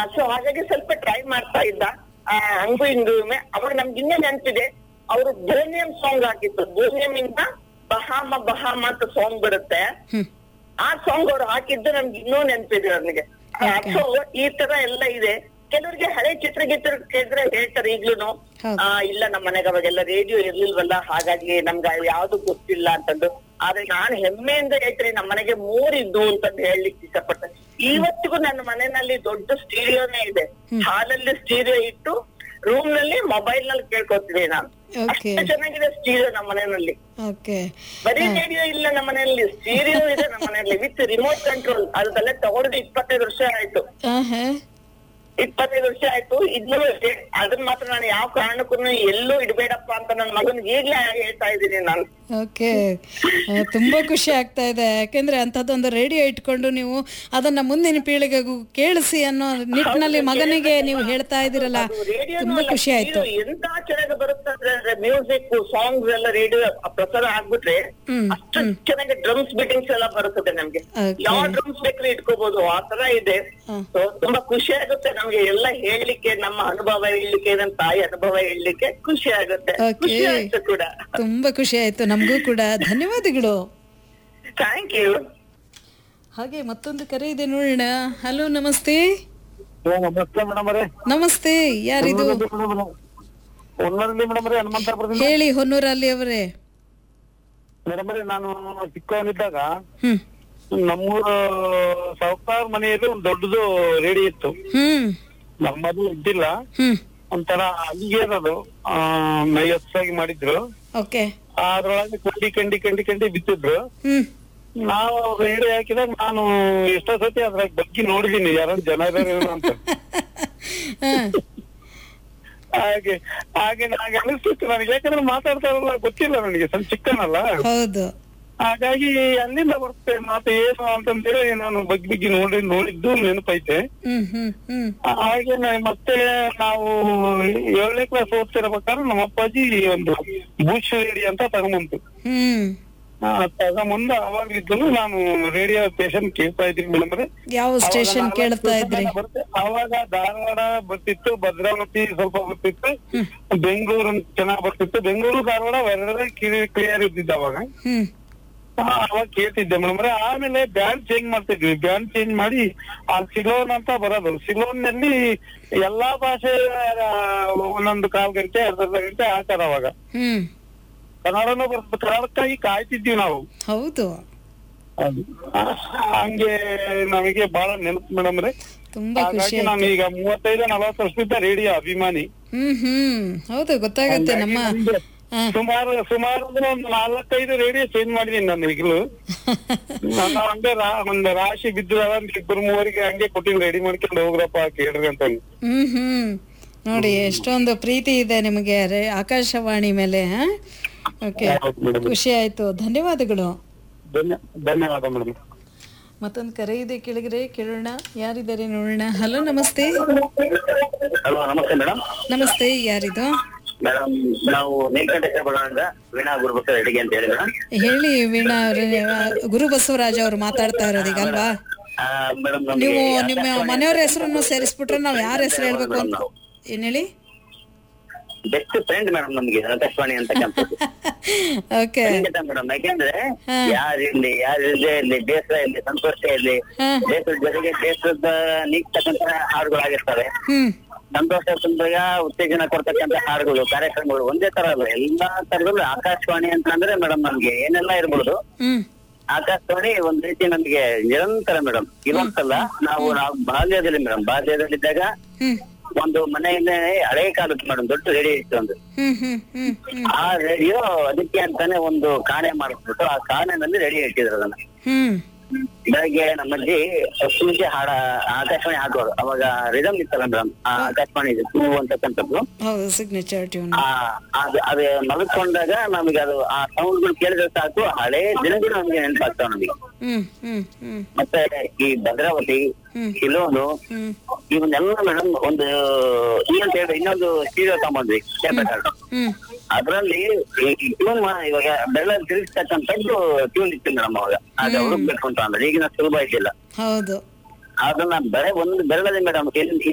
So ಹಾಗಾಗಿ ಸ್ವಲ್ಪ try ಮಾಡ್ತಾ ಇದ್ದ ಆ, ಹಂಗು ಹಿಂಗು ಅವಾಗ ನಮ್ಗೆ ಇನ್ನೂ ನೆನಪಿದೆ ಅವರು ಬೋನಿಯಂ ಸಾಂಗ್ ಹಾಕಿತ್ತು ಬೋನಿಯಂ ಇಂದ ಬಹಾಮ ಬಹಾಮ ಅಂತ ಸಾಂಗ್ ಬರುತ್ತೆ ಹ್ಮ್ ಆ ಸಾಂಗ್ ಅವ್ರು ಹಾಕಿದ್ದು ನಮ್ಗೆ ಇನ್ನೂ ನೆನಪಿದೆ ನನಗೆ ಸೊ ಈ ತರ ಎಲ್ಲ ಇದೆ ಕೆಲವರಿಗೆ ಹಳೆ ಚಿತ್ರಗೀತ ಕೇಳಿದ್ರೆ ಹೇಳ್ತಾರೆ ಈಗ್ಲೂನು ಹೌದು. ಆ ಇಲ್ಲ ನಮ್ಮ ಮನೆಗೆ ಅವಾಗೆಲ್ಲ ರೇಡಿಯೋ ಇರ್ಲಿಲ್ವಲ್ಲ ಹಾಗಾಗಿ ನಮ್ಗೆ ಯಾವ್ದು ಗೊತ್ತಿಲ್ಲ ಅಂತಂದು ಆದ್ರೆ ನಾನು ಹೆಮ್ಮೆಯಿಂದ ಹೇಳ್ತೀನಿ ನಮ್ಮ ಮನೆಗೆ ಮೂರಿದ್ದು ಅಂತಂದು ಹೇಳಲಿಕ್ಕೆ ಇಷ್ಟಪಟ್ಟೆ ಇವತ್ತಿಗೂ ನನ್ನ ಮನೆಯಲ್ಲಿ ದೊಡ್ಡ ಸ್ಟೀರಿಯೋನೇ ಇದೆ ಹಾಲಲ್ಲಿ ಸ್ಟೀರಿಯೋ ಇಟ್ಟು ರೂಮ್ ನಲ್ಲಿ ಮೊಬೈಲ್ ನಲ್ಲಿ ಕೇಳ್ಕೊತೀನಿ ನಾನು ಓಕೆ ಅಷ್ಟು ಚೆನ್ನಾಗಿದೆ ಸ್ಟೀರಿಯೋ ನಮ್ಮ ಮನೆಯಲ್ಲಿ ಓಕೆ ಬರೀ ರೇಡಿಯೋ ಇಲ್ಲ ನಮ್ಮ ಮನೆಯಲ್ಲಿ ಸ್ಟೀರಿಯೋ ಇದೆ ನಮ್ಮ ಮನೆಯಲ್ಲಿ ವಿತ್ ರಿಮೋಟ್ ಕಂಟ್ರೋಲ್ ಅದೆಲ್ಲ ತಗೊಂಡು ಇಪ್ಪತ್ತೈದು ವರ್ಷ ಆಯ್ತು ಆಹಾ ಇಪ್ಪತ್ತೈದು ವರ್ಷ ಆಯ್ತು ಇದ್ನೂ ಅಷ್ಟೇ ಅದನ್ನ ಮಾತ್ರ ನಾನು ಯಾವ ಕಾರಣಕ್ಕೂ ಎಲ್ಲೂ ಇಡ್ಬೇಡಪ್ಪ ಅಂತ ನನ್ನ ಮಗನಿಗೆ ಈಗ್ಲೇ ಹೇಳ್ತಾ ಇದ್ದೀನಿ ನಾನು ಓಕೆ ಆ, ತುಂಬಾ ಖುಷಿ ಆಗ್ತಾ ಇದೆ ಯಾಕೆಂದ್ರೆ ಅಂಥದ್ದೊಂದು ರೇಡಿಯೋ ಇಟ್ಕೊಂಡು ನೀವು ಅದನ್ನ ಮುಂದಿನ ಪೀಳಿಗೆಗೂ ಕೇಳಿಸಿ ಅನ್ನೋ ನಿಟ್ಟಿನಲ್ಲಿ ಮಗನಿಗೆ ನೀವು ಹೇಳ್ತಾ ಇದ್ದೀರಲ್ಲ ತುಂಬಾ ಖುಷಿ ಆಯ್ತು ಎಂತ ಚೆನ್ನಾಗಿ ಬರುತ್ತೆ ಅಂದ್ರೆ ಮ್ಯೂಸಿಕ್ ಸಾಂಗ್ಸ್ ಎಲ್ಲ ರೇಡಿಯೋ ಪ್ರಸಾರ ಆಗ್ಬಿಟ್ರೆ ಹ್ಮ್, ಅಷ್ಟು ಚೆನ್ನಾಗಿ ಡ್ರಮ್ಸ್ ಬೀಟಿಂಗ್ಸ್ ಎಲ್ಲ ಬರುತ್ತದೆ ನಮ್ಗೆ Okay. ಯಾವ ಡ್ರಮ್ಸ್ ಬೇಕಾದ್ರೂ ಇಟ್ಕೋಬಹುದು ಆ ತರ ಇದೆ ಹ್ಮ್. So, ತುಂಬಾ ಖುಷಿ ಆಗುತ್ತೆ ನಮ್ಗೆ ಎಲ್ಲ ಹೇಳಲಿಕ್ಕೆ ನಮ್ಮ ಅನುಭವ ಹೇಳಲಿಕ್ಕೆ ನನ್ನ ತಾಯಿ ಅನುಭವ ಹೇಳಲಿಕ್ಕೆ ಖುಷಿ ಆಗುತ್ತೆ Okay. ಖುಷಿ ಆಯ್ತು ಕೂಡ ತುಂಬಾ ಖುಷಿ ಆಯ್ತು ನಮಗೂ ಕೂಡ ಧನ್ಯವಾದಗಳು ಥ್ಯಾಂಕ್ ಯು ಹಾಗೆ ಮತ್ತೊಂದು ಕರೆ ಇದೆ ನೋಡೋಣ ಹಲೋ ನಮಸ್ತೆ ನಮಸ್ತೆ ಮೇಡಮ್ ಅವರೇ ನಮಸ್ತೆ ಯಾರಿದು ಒನ್ನರಲ್ಲಿ ಮೇಡಮ್ ಅವರೇ ಹನುಮಂತಪುರದಿಂದ ಹೇಳಿ ಹೊನ್ನೂರಲ್ಲಿ ಅವರೇ ಮೇಡಮ್ ಅವರೇ ನಾನು ಚಿಕ್ಕವನಿದ್ದಾಗ ಹ್ಮ್ ನಮ್ಮೂರ ಸಾವುಕಾರ ಮನೆಯಲ್ಲಿ ಒಂದು ದೊಡ್ಡದು ರೇಡಿಯೋ ಇತ್ತು ಹ್ಮ್ ನಮ್ಮದು ಇದ್ದಿಲ್ಲ ಹ್ಮ್ ಒಂಥರ ಅಲ್ಲಿಗೆ ಇರೋದು ಆ ನೈಯಸ್ಸಾಗಿ ಮಾಡಿದ್ರು ಓಕೆ ಅದ್ರೊಳಗೆ ಕಂಡಿ ಕಂಡಿ ಕಂಡಿ ಕಂಡಿ ಬಿತ್ತಿದ್ರು ಹ್ಮ್ ನಾವು ರೇಡಿಯೋ ಹಾಕಿದಾಗ ನಾನು ಎಷ್ಟೋ ಸತಿ ಅದ್ರ ಬಗ್ಗೆ ನೋಡಿದೀನಿ ಯಾರೋ ಜನ ಇದಾರೇನೋ ಅಂತ ಹಾ ಹಾಗೆ ಹಾಗೆ ನನಗೆ ಅನಿಸ್ತಿತ್ತು ನನಗೆ ಯಾಕಂದ್ರೆ ಮಾತಾಡ್ತಾರಲ್ಲ ಗೊತ್ತಿಲ್ಲ ನನಗೆ ಸ್ವಲ್ಪ ಚಿಕ್ಕನಲ್ಲ ಹೌದು ಹಾಗಾಗಿ ಅಲ್ಲಿಂದ ಬರುತ್ತೆ ಮಾತು ಏನು ಅಂತಂದೇಳಿ ನಾನು ಬಗ್ಗೆ ಬಗ್ಗೆ ನೋಡಿ ನೋಡಿದ್ದು ನೆನಪೈತೆ ಹ್ಮ್ ಹ್ಮ್ ಹ್ಮ್ ಹಾಗೆ ನ- ಮತ್ತೆ ನಾವು ಏಳನೇ ಕ್ಲಾಸ್ ಓದ್ತಿರ್ಬೇಕಾದ್ರೆ ನಮ್ಮ ಅಪ್ಪಾಜಿ ಒಂದು ಬೂಚ್ ರೇಡಿಯೋ ಅಂತ ತಗೊಂಬಂತು ಹ್ಮ್ ಆ, ತಗೊಂಬಂದು ಅವಾಗ್ಲಿದ್ದು ನಾನು ರೇಡಿಯೋ ಸ್ಟೇಷನ್ ಕೇಳ್ತಾ ಇದ್ದೀನಿ ಮೇಡಮ್ ಯಾವ ಸ್ಟೇಷನ್ ಕೇಳ್ತಾ ಇದ್ರಿ ಅವಾಗ ಧಾರವಾಡ ಬರ್ತಿತ್ತು ಭದ್ರಾವತಿ ಸ್ವಲ್ಪ ಬರ್ತಿತ್ತು ಬೆಂಗಳೂರು ಚೆನ್ನಾಗ್ ಬರ್ತಿತ್ತು ಬೆಂಗಳೂರು ಧಾರವಾಡ ಎರಡರೇ ಕ್ಲಿಯರ್ ಇದ್ದಿದ್ದು ಅವಾಗ ಹ್ಮ್ ಆ, ಅವಾಗ ಕೇಳ್ತಿದ್ದೆ ಮೇಡಮ್ ಆಮೇಲೆ ಬ್ಯಾಂಡ್ ಚೇಂಜ್ ಮಾಡ್ತಿದ್ವಿ ಬ್ಯಾಂಡ್ ಚೇಂಜ್ ಮಾಡಿ ಆ ಸಿಲೋನ್ ಅಂತ ಬರೋದು ಸಿಲೋನ್ ನಲ್ಲಿ ಎಲ್ಲಾ ಭಾಷೆ ಆ, ಒಂದೊಂದು ಕಾಲ್ ಗಂಟೆ ಅರ್ಧ ಅರ್ಧ ಗಂಟೆ ಹಾಕಾರ ಅವಾಗ ಹ್ಮ್ ಕನ್ನಡನೂ ಬರ್ತದೆ ಕನ್ನಡಕ್ಕಾಗಿ ಕಾಯ್ತಿದ್ವಿ ನಾವು ಹೌದು ಆ, ಹಂಗೆ ನಮಗೆ ಬಹಳ ನೆನಪು ಮೇಡಮ್ ರೇ ತುಂಬಾ ಖುಷಿ ಹಾಗಾಗಿ ನಾನು ಈಗ ಮೂವತ್ತೈದು ನಲವತ್ತು ವರ್ಷದಿಂದ ರೇಡಿಯೋ ಅಭಿಮಾನಿ ಹ್ಮ್ ಹ್ಮ್ ಹೌದು ಗೊತ್ತಾಗತ್ತೆ ನಮ್ಮ ಹಾ. ಸುಮಾರು ಸುಮಾರು ಅಂದ್ರೆ ಒಂದು ನಾಲ್ಕೈದು ರೇಡಿಯೋ ಚೇಂಜ್ ಮಾಡಿದೀನಿ ನಾನು ಈಗಲೂ ನನ್ನ ಹಂಗೆ ರಾ- ಒಂದು ರಾಶಿ ಬಿದ್ದಿದಾವ ಅಂತ ಇಬ್ಬರು ಮೂವರಿಗೆ ಹಂಗೆ ಕೊಟ್ಟಿನಿ ರೆಡಿ ಮಾಡ್ಕೊಂಡು ಹೋಗ್ರಪ್ಪ ಕೇಳ್ರಿ ಅಂತ ಅಂದು. ಹ್ಮ್ ಹ್ಮ್ ನೋಡಿ ಎಷ್ಟೊಂದು ಪ್ರೀತಿ ಇದೆ ನಿಮಗೆ ರೇ- ಆಕಾಶವಾಣಿ ಮೇಲೆ ಓಕೆ ಹೌದು ಮೇಡಮ್ ಖುಷಿ ಆಯ್ತು ಧನ್ಯವಾದಗಳು ಧನ್ಯ ಧನ್ಯವಾದ ಮೇಡಮ್ ಮತ್ತೊಂದು ಕರೆ ಇದೆ ಕೆಳಗಡೆ ಕೇಳೋಣ ಯಾರಿದ್ದಾರೆ ನೋಡೋಣ ಹಲೋ ನಮಸ್ತೆ ಹಲೋ ನಮಸ್ತೆ ಮೇಡಮ್ ನಮಸ್ತೆ ಯಾರಿದು ಮೇಡಮ್ ನಾವು ನೀಲಕಂಠೇಶ್ವರ ಬಳ್ಳಾರಿಯಿಂದ ವೀಣಾ ಗುರುಬಸವ ಅಡಿಗೆ ಅಂತ ಹೇಳಿ ಮೇಡಮ್ ಹೇಳಿ ವೀಣಾ ಅವ್ರೆ, ಗುರು ಬಸವರಾಜ್ ಅವರು ಮಾತಾಡ್ತಾ ಇರೋದೀಗ ಅಲ್ವಾ ಮೇಡಮ್ ನೀವು ನಿಮ್ಮ ಮನೆಯವ್ರ ಹೆಸರನ್ನು ಸೇರಿಸ್ಬಿಟ್ರೆ ನಾವ್ ಯಾರ ಹೆಸರು ಹೇಳ್ಬೇಕು ಅಂತ ಏನ್ ಹೇಳಿ ಬೆಸ್ಟ್ ಫ್ರೆಂಡ್ ಮೇಡಮ್ ನಮ್ಗೆ ಆಕಾಶವಾಣಿ ಅಂತ ಓಕೆ ಖಂಡಿತ ಮೇಡಮ್ ಯಾಕೆಂದ್ರೆ ಹಾ. ಯಾರಿರ್ಲಿ ಯಾರಿರ್ಲಿ ಇರ್ಲಿ ಬೇಸರ ಇರ್ಲಿ ಸಂತೋಷ ಇರ್ಲಿ ಹಾ. ದೇಶದ ಜೊತೆಗೆ ದೇಶದ ನೀಗ್ತಕ್ಕಂತ ಹಾಡುಗಳಾಗಿರ್ತವೆ ಹ್ಮ್ ಸಂತೋಷ ತುಂಬಿದಾಗ ಉತ್ತೇಜನ ಕೊಡ್ತಕ್ಕಂತ ಹಾಡುಗಳು ಕಾರ್ಯಕ್ರಮಗಳು ಒಂದೇ ತರ ಅಲ್ಲ ಎಲ್ಲಾ ತರದಲ್ಲೂ ಆಕಾಶವಾಣಿ ಅಂತ ಅಂದ್ರೆ ಮೇಡಮ್ ನಮ್ಗೆ ಏನೆಲ್ಲ ಇರ್ಬೋದು ಹ್ಮ್ ಆಕಾಶವಾಣಿ ಒಂದ್ ರೀತಿ ನಮ್ಗೆ ನಿರಂತರ ಮೇಡಮ್ ಇವತ್ತಲ್ಲ ನಾವು ನಾವು ಬಾಲ್ಯದಲ್ಲಿ ಮೇಡಮ್ ಬಾಲ್ಯದಲ್ಲಿದ್ದಾಗ ಹ್ಮ್ ಒಂದು ಮನೆಯಲ್ಲೇ ಹಳೆ ಕಾಲಕ್ಕೆ ಮೇಡಮ್ ದೊಡ್ಡ ರೇಡಿಯೋ ಇತ್ತು ಒಂದು ಹ್ಮ್ ಹ್ಮ್ ಹ್ಮ್ ಹ್ಮ್ ಆ ರೇಡಿಯೋ ಅದಕ್ಕೆ ಅಂತಾನೆ ಒಂದು ಕಾಣೆ ಮಾಡಿಸ್ಬಿಟ್ಟು ಆ ಕಾಣೆನಲ್ಲಿ ರೇಡಿಯೋ ಇಟ್ಟಿದ್ರು ಅದನ್ನ ಹ್ಮ್ ಬೆಳಗ್ಗೆ ನಮ್ಮಲ್ಲಿ ಮುಂಚೆ ಹಾಡ ಆಕಾಶವಾಣಿ ಹಾಕೋರು ಅವಾಗ ರಿದಮ್ ಇತ್ತಲ್ಲ ಮೇಡಮ್ ಆ ಆಕಾಶವಾಣಿ ಇದು ಹೂ ಅಂತಕ್ಕಂಥದ್ದು ಹೌದು ಸಿಗ್ನೇಚರ್ ಟ್ಯೂನ್ ಆ ಅದು ಅದು ಮಲ್ಕೊಂಡಾಗ ನಮಗೆ ಅದು ಆ ಸೌಂಡ್ಗಳು ಕೇಳಿದ್ರೆ ಸಾಕು ಹಳೆ ದಿನಗಳು ನಮಗೆ ನೆನಪಾಗ್ತಾವ ನಮಗೆ ಹ್ಮ್ ಹ್ಮ್ ಹ್ಮ್ ಮತ್ತೆ ಈ ಭದ್ರಾವತಿ ಹ್ಮ್. ಕಿಲೋನು ಹ್ಮ್ ಇವನ್ನೆಲ್ಲ ಮೇಡಮ್ ಒಂದು ಈ ಅಂತ ಹೇಳಿ ಇನ್ನೊಂದು ಸ್ಟೀರಿಯೋ ತಗೊಂಡ್ವಿ ಟೇಪ್ ರೆಕಾರ್ಡ್ ಹ್ಮ್ ಅದ್ರಲ್ಲಿ ಈ ಟ್ಯೂನ್ ಇವಾಗ ಬೆಳ್ಳ ತಿರುಗಿಸ್ತಕ್ಕಂಥದ್ದು ಟ್ಯೂನ್ ಇತ್ತು ಮೇಡಮ್ ಅವಾಗ ಅದು ಹುಡುಕ್ಬೇಕು ಅಂತ ಅಂದ್ರೆ ಈಗಿನ ಸುಲಭ ಇದ್ದಿಲ್ಲ ಹೌದು ಅದನ್ನ ಬೆಳೆ ಒಂದು ಬೆರಳದೆ ಮೇಡಮ್